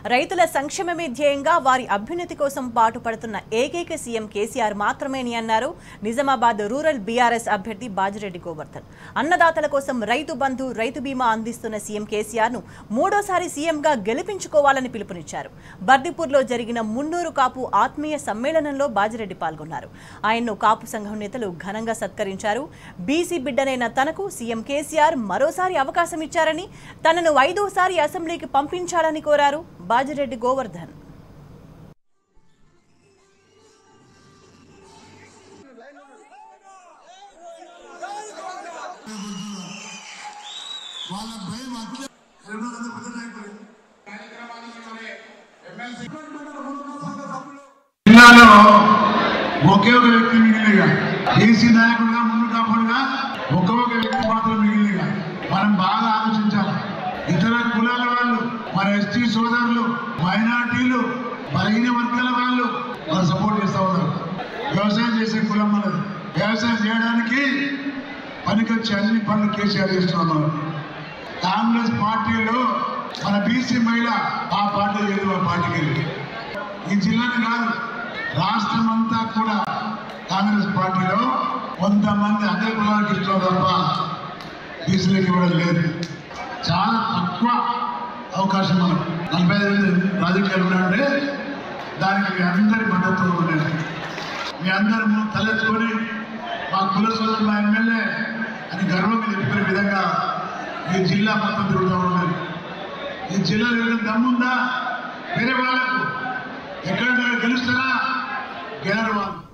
రైతుల సంక్షేమమే ధ్యేయంగా వారి అభ్యున్నతి కోసం పాటుపడుతున్న ఏకైక సీఎం కేసీఆర్ మాత్రమేని అన్నారు నిజామాబాద్ రూరల్ బీఆర్ఎస్ అభ్యర్థి బాజిరెడ్డి గోవర్ధన్ అన్నదాతల కోసం రైతు బంధు రైతు బీమా అందిస్తున్న సీఎం కేసీఆర్ ను మూడోసారి సీఎంగా గెలిపించుకోవాలని పిలుపునిచ్చారు బర్దిపూర్లో జరిగిన మున్నూరు కాపు ఆత్మీయ సమ్మేళనంలో బాజిరెడ్డి పాల్గొన్నారు ఆయన్ను కాపు సంఘం నేతలు ఘనంగా సత్కరించారు బీసీ బిడ్డనైన తనకు సీఎం కేసీఆర్ మరోసారి అవకాశం ఇచ్చారని తనను ఐదోసారి అసెంబ్లీకి పంపించాలని కోరారు బాజిరెడ్డి గోవర్ధన్ వాళ్ళ భయం అంతే కరీంనగర్ పెద్ద నాయకులు జిల్లాలో ఒకే ఒక వ్యక్తి మిగిలిగా ఏసీ నాయకుడిగా ముందు కాపుడుగా ఒకే ఒక వ్యక్తి మాత్రం మిగిలిగా మనం బాగా ఆలోచించాలి ఇతర కులాల వాళ్ళు మన ఎస్టీ సోదరులు మైనార్టీలు బలహీన వర్గాల వాళ్ళు వాళ్ళు సపోర్ట్ చేస్తా ఉన్నారు వ్యవసాయం చేసే కులం మనది వ్యవసాయం చేయడానికి పనికొచ్చే అన్ని పనులు కేసీఆర్ చేస్తున్నారు కాంగ్రెస్ పార్టీలో మన బీసీ మహిళ ఆ పార్టీ లేదు ఆ పార్టీకి వెళ్ళి ఈ జిల్లాని కాదు రాష్ట్రం అంతా కూడా కాంగ్రెస్ పార్టీలో కొంతమంది అగ్ర కులాలకు ఇష్టం తప్ప బీసీలకు ఇవ్వడం లేదు చాలా తక్కువ అవకాశం మనం నలభై ఐదు రాజకీయాలు ఉన్నాయంటే దానికి మీ అందరి మద్దతు ఉండేది మీ అందరూ తలెత్తుకొని మా కుల సోదరులు మా ఎమ్మెల్యే అని గర్వంగా చెప్పుకునే విధంగా ఈ జిల్లా మొత్తం తిరుగుతూ ఉన్నది ఈ జిల్లాలో ఏదైనా దమ్ముందా వేరే వాళ్ళకు ఎక్కడ గెలుస్తారా గెలరు వాళ్ళు